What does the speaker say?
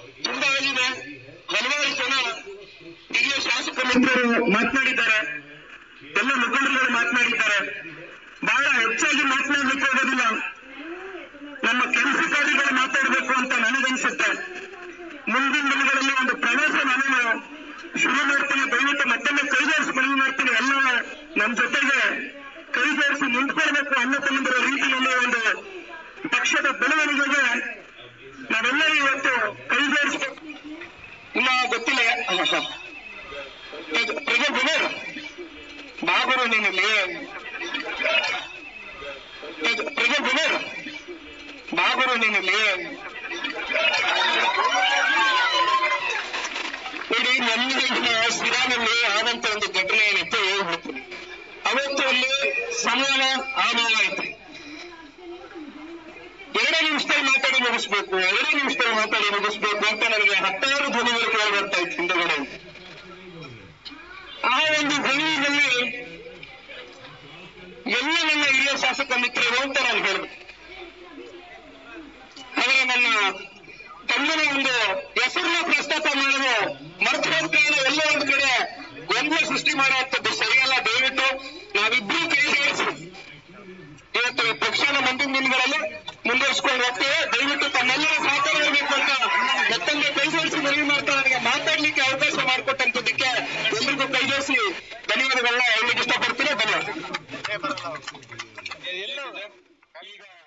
ತುಂಬಾ ಆಗಿದೆ ಹಲವಾರು ಜನ ಹಿರಿಯ ಶಾಸಕ ಮಿತ್ರರು ಮಾತನಾಡಿದ್ದಾರೆ ಎಲ್ಲ ಮುಖಂಡರುಗಳು ಮಾತನಾಡಿದ್ದಾರೆ ಬಹಳ ಹೆಚ್ಚಾಗಿ ಮಾತನಾಡಲಿಕ್ಕೆ ಹೋಗೋದಿಲ್ಲ ನಮ್ಮ ಕೆಲಸಕಾರಿಗಳು ಮಾತಾಡಬೇಕು ಅಂತ ನನಗನ್ಸುತ್ತೆ ಮುಂದಿನ ದಿನಗಳಲ್ಲಿ ಒಂದು ಪ್ರವಾಸ ನಾನು ಶುರು ಮಾಡ್ತೀನಿ ದಯವಿಟ್ಟು ಮತ್ತೊಮ್ಮೆ ಕೈ ಜೋಡಿಸಿ ಮನವಿ ಮಾಡ್ತೀನಿ ಎಲ್ಲ ನಮ್ಮ ಜೊತೆಗೆ ಕೈ ಜೋಡಿಸಿ ನಿಂತ್ಕೊಳ್ಬೇಕು ಅನ್ನ ತಮ್ಮಂದಿರ ರೀತಿಯಲ್ಲಿ ಒಂದು ಪಕ್ಷದ ಬೆಳವಣಿಗೆಗೆ ನಾವೆಲ್ಲರೂ ಇವತ್ತು ಕೈ ಜೋಡಿಸ್ಬೇಕು ಇನ್ನ ಗೊತ್ತಿಲ್ಲ ಪ್ರಜಲ್ ಗುಬೇರ್ ಬಾಗುರು ನೀನಿಲ್ಲಿ ಪ್ರಜಲ್ ಗುಬೇರ್ ಬಾಗುರು ನೀನಿಲ್ಲಿ ನೋಡಿ ನಮ್ಮ ಸಿರಾನಲ್ಲಿ ಆದಂತ ಒಂದು ಘಟನೆ ಏನಿತ್ತು ಹೇಳ್ಬಿಡ್ತೀನಿ ಅವತ್ತು ಅಲ್ಲಿ ಸಂವಹನ ಆಮಾನ ಐತ್ರಿ ಎರಡೇ ನಿಮಿಷದಲ್ಲಿ ಮಾತಾಡಿ ಮುಗಿಸ್ಬೇಕು ಎರಡೇ ನಿಮಿಷದಲ್ಲಿ ಮಾತಾಡಿ ಮುಗಿಸ್ಬೇಕು ಅಂತ ನನಗೆ ಹತ್ತಾರು ಧ್ವನಿಗಳು ಕೇಳಿ ಬರ್ತಾ ಇತ್ತು ಹಿಂದಗಡೆ ಆ ಒಂದು ಧ್ವನಿಯಲ್ಲಿ ಎಲ್ಲ ನನ್ನ ಹಿರಿಯ ಶಾಸಕ ಮಿತ್ರರು ಅಂತ ನಾನು ಹೇಳ್ಬೇಕು ಆದರೆ ನನ್ನ ತಮ್ಮನ ಒಂದು ಹೆಸರನ್ನ ಪ್ರಸ್ತಾಪ ಮಾಡಲು ಮರ್ತು ಹೋಗ್ತಾನೆ ಎಲ್ಲ ಒಂದು ಕಡೆ ಗೊಂದಲ ಸೃಷ್ಟಿ ಮಾಡುವಂಥದ್ದು ಸರಿಯಲ್ಲ ದಯವಿಟ್ಟು ನಾವಿಬ್ರು ಕೈ ಜೋಡಿಸಿ ಇವತ್ತು ಈ ಪಕ್ಷದ ಮುಂದಿನ ದಿನಗಳಲ್ಲಿ ಮುಂದುವರಿಸಿಕೊಂಡು ಹೋಗ್ತೇವೆ ದಯವಿಟ್ಟು ತಮ್ಮೆಲ್ಲರ ಸಹಕಾರ ಇರಬೇಕು ಅಂತ ಮತ್ತೊಂದು ಕೈ ಜೋಡಿಸಿ ಮನವಿ ಮಾಡ್ತಾ ನನಗೆ ಮಾತಾಡ್ಲಿಕ್ಕೆ ಅವಕಾಶ ಮಾಡಿಕೊಟ್ಟಂತದಕ್ಕೆ ಎಲ್ರಿಗೂ ಕೈ ಜೋಡಿಸಿ ಧನ್ಯವಾದಗಳನ್ನ ಹೇಳಲಿಕ್ಕೆ ಇಷ್ಟಪಡ್ತೀನಿ ಧನ್ಯವಾದ ಈಗ